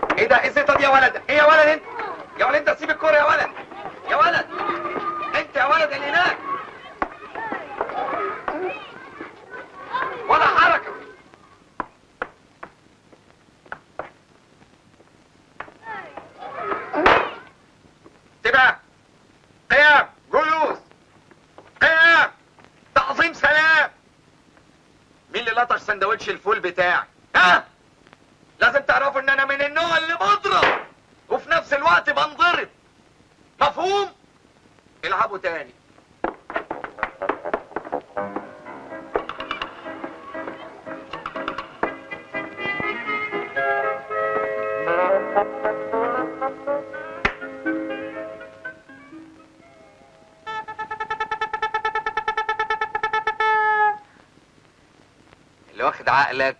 ايه ده الزيطه دي يا ولد ايه يا ولد انت يا ولد انت سيب الكوره يا ولد يا ولد انت يا ولد اللي هناك ولا حركه تبقى قيام جلوس قيام تعظيم سلام مين اللي لطش سندوتش الفول بتاعي ها لازم تعرفوا ان انا من النوع اللي بضرب وفي نفس الوقت بنضرب مفهوم العبوا تاني اللي واخد عقلك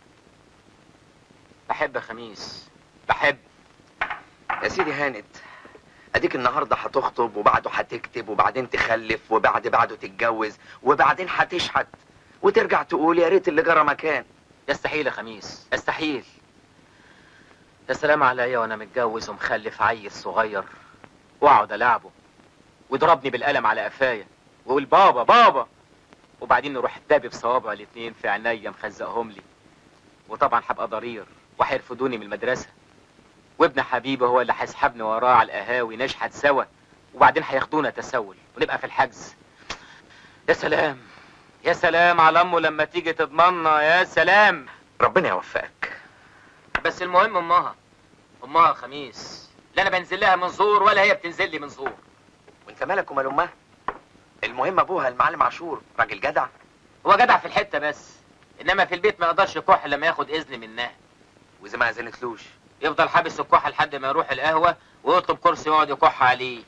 بحب يا خميس بحب يا سيدي هانت اديك النهارده هتخطب وبعده هتكتب وبعدين تخلف وبعد بعده تتجوز وبعدين هتشحت وترجع تقول يا ريت اللي جرى مكان يستحيل يا خميس يستحيل يا سلام عليا وانا متجوز ومخلف عيل صغير واقعد العبه ويضربني بالقلم على قفايا ويقول بابا بابا وبعدين نروح دابب صوابعه الاتنين في عينيا مخزقهم لي وطبعا هبقى ضرير وهيرفضوني من المدرسه وابن حبيبي هو اللي هيسحبني وراه على القهاوي نشحت سوا وبعدين هياخدونا تسول ونبقى في الحجز يا سلام يا سلام على امه لما تيجي تضمنا يا سلام ربنا يوفقك بس المهم امها امها خميس لا انا بنزل لها من زور ولا هي بتنزل لي من زور وانت مالك ومال امها المهم ابوها المعلم عاشور راجل جدع هو جدع في الحته بس انما في البيت ما يقدرش يكح لما ياخد اذن منها واذا ما اذنتلوش يفضل حابس الكحه لحد ما يروح القهوه ويطلب كرسي يقعد يكح عليه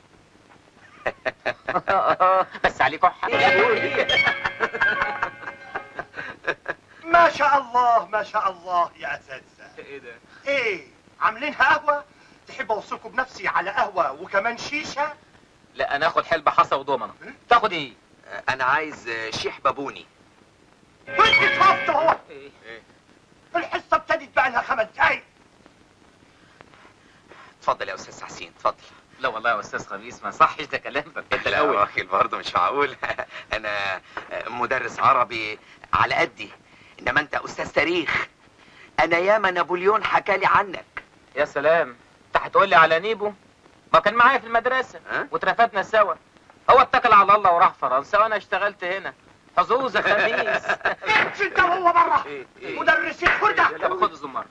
بس عليه كحه ما شاء الله ما شاء الله يا اساتذه ايه ده ايه عاملينها قهوه تحب اوصلكم بنفسي على قهوه وكمان شيشه لا انا اخد حلبة حصى وضمنه تاخد ايه انا عايز شيح بابوني انت اتفضل اهو ايه الحصه ابتدت بقى لها خمس دقايق اتفضل يا استاذ حسين اتفضل لا والله يا استاذ خميس ما صحش ده كلام انت لا الاول واخي برضه مش معقول انا مدرس عربي على قدي انما انت استاذ تاريخ انا ياما نابليون حكالي عنك يا سلام انت هتقول لي على نيبو ما كان معايا في المدرسه ها؟ واترفدنا سوا هو اتكل على الله وراح فرنسا وانا اشتغلت هنا حظوظ يا خميس اقفل ده وهو بره إيه، إيه. مدرس الفرده لا خد الزمار